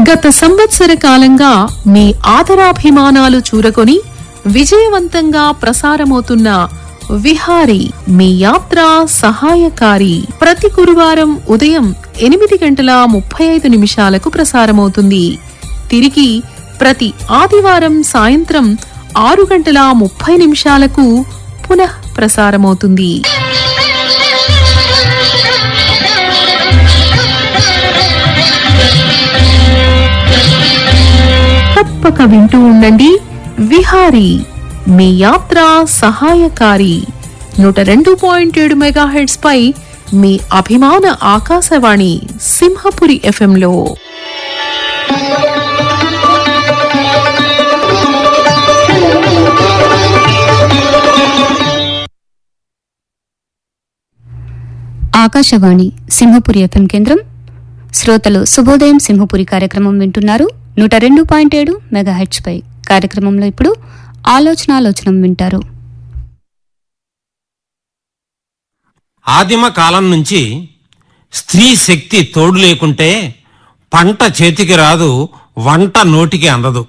గత సంవత్సర కాలంగా మీ ఆదరాభిమానాలు చూరకొని విజయవంతంగా ప్రసారమవుతున్న విహారీ మీ యాత్ర సహాయకారి ప్రతి గురువారం ఉదయం ఎనిమిది గంటల ముప్పై ఐదు నిమిషాలకు ప్రసారమవుతుంది తిరిగి ప్రతి ఆదివారం సాయంత్రం ఆరు గంటల ముప్పై నిమిషాలకు పునః ప్రసారమవుతుంది తప్పక వింటూ ఉండండి విహారీ మీ యాత్ర సహాయకారి నూట రెండు పాయింట్ ఏడు మెగాహెడ్స్ పై మీ అభిమాన ఆకాశవాణి సింహపురి ఎఫ్ఎంలో ఆకాశవాణి సింహపురి ఎఫ్ఎం కేంద్రం శ్రోతలు శుభోదయం సింహపురి కార్యక్రమం వింటున్నారు నూట రెండు పాయింట్ ఏడు మెగాహెచ్ పై కార్యక్రమంలో ఇప్పుడు ఆలోచనాలోచనం వింటారు ఆదిమ కాలం నుంచి స్త్రీ శక్తి తోడు లేకుంటే పంట చేతికి రాదు వంట నోటికి అందదు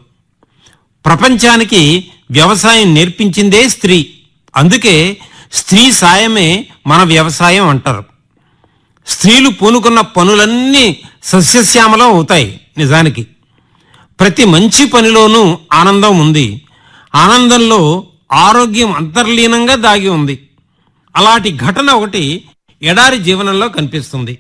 ప్రపంచానికి వ్యవసాయం నేర్పించిందే స్త్రీ అందుకే స్త్రీ సాయమే మన వ్యవసాయం అంటారు స్త్రీలు పూనుకున్న పనులన్నీ సస్యశ్యామలం అవుతాయి నిజానికి ప్రతి మంచి పనిలోనూ ఆనందం ఉంది ఆనందంలో ఆరోగ్యం అంతర్లీనంగా దాగి ఉంది అలాంటి ఘటన ఒకటి ఎడారి జీవనంలో కనిపిస్తుంది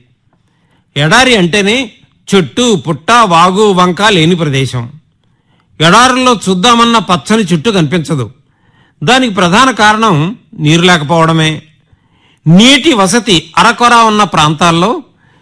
ఎడారి అంటేనే చెట్టు పుట్ట వాగు వంక లేని ప్రదేశం ఎడారుల్లో చూద్దామన్న పచ్చని చెట్టు కనిపించదు దానికి ప్రధాన కారణం నీరు లేకపోవడమే నీటి వసతి అరకొర ఉన్న ప్రాంతాల్లో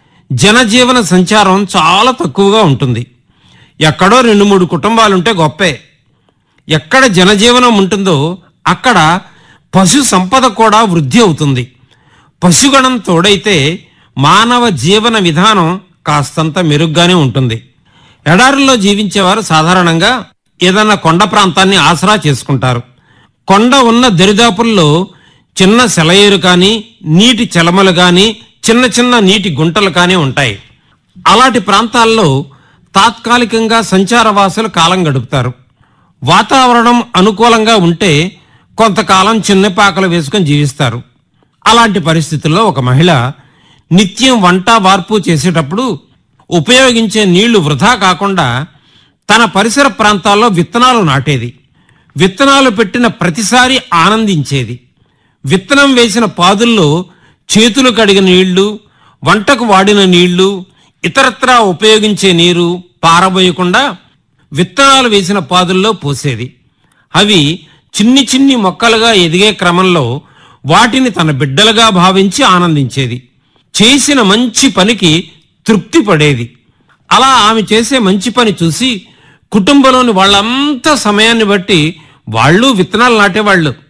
జనజీవన సంచారం చాలా తక్కువగా ఉంటుంది ఎక్కడో రెండు మూడు కుటుంబాలుంటే గొప్పే ఎక్కడ జనజీవనం ఉంటుందో అక్కడ పశు సంపద కూడా వృద్ధి అవుతుంది పశుగణం తోడైతే మానవ జీవన విధానం కాస్తంత మెరుగ్గానే ఉంటుంది ఎడారుల్లో జీవించేవారు సాధారణంగా ఏదన్నా కొండ ప్రాంతాన్ని ఆసరా చేసుకుంటారు కొండ ఉన్న దరిదాపుల్లో చిన్న సెలయేరు కానీ నీటి చలమలు కానీ చిన్న చిన్న నీటి గుంటలు కానీ ఉంటాయి అలాంటి ప్రాంతాల్లో తాత్కాలికంగా సంచారవాసులు కాలం గడుపుతారు వాతావరణం అనుకూలంగా ఉంటే కొంతకాలం చిన్నపాకలు వేసుకొని జీవిస్తారు అలాంటి పరిస్థితుల్లో ఒక మహిళ నిత్యం వంట వార్పు చేసేటప్పుడు ఉపయోగించే నీళ్లు వృధా కాకుండా తన పరిసర ప్రాంతాల్లో విత్తనాలు నాటేది విత్తనాలు పెట్టిన ప్రతిసారి ఆనందించేది విత్తనం వేసిన పాదుల్లో చేతులు కడిగిన నీళ్లు వంటకు వాడిన నీళ్లు ఇతరత్రా ఉపయోగించే నీరు పారబోయకుండా విత్తనాలు వేసిన పాదుల్లో పోసేది అవి చిన్ని చిన్ని మొక్కలుగా ఎదిగే క్రమంలో వాటిని తన బిడ్డలుగా భావించి ఆనందించేది చేసిన మంచి పనికి తృప్తి పడేది అలా ఆమె చేసే మంచి పని చూసి కుటుంబంలోని వాళ్ళంతా సమయాన్ని బట్టి వాళ్ళు విత్తనాలు నాటేవాళ్ళు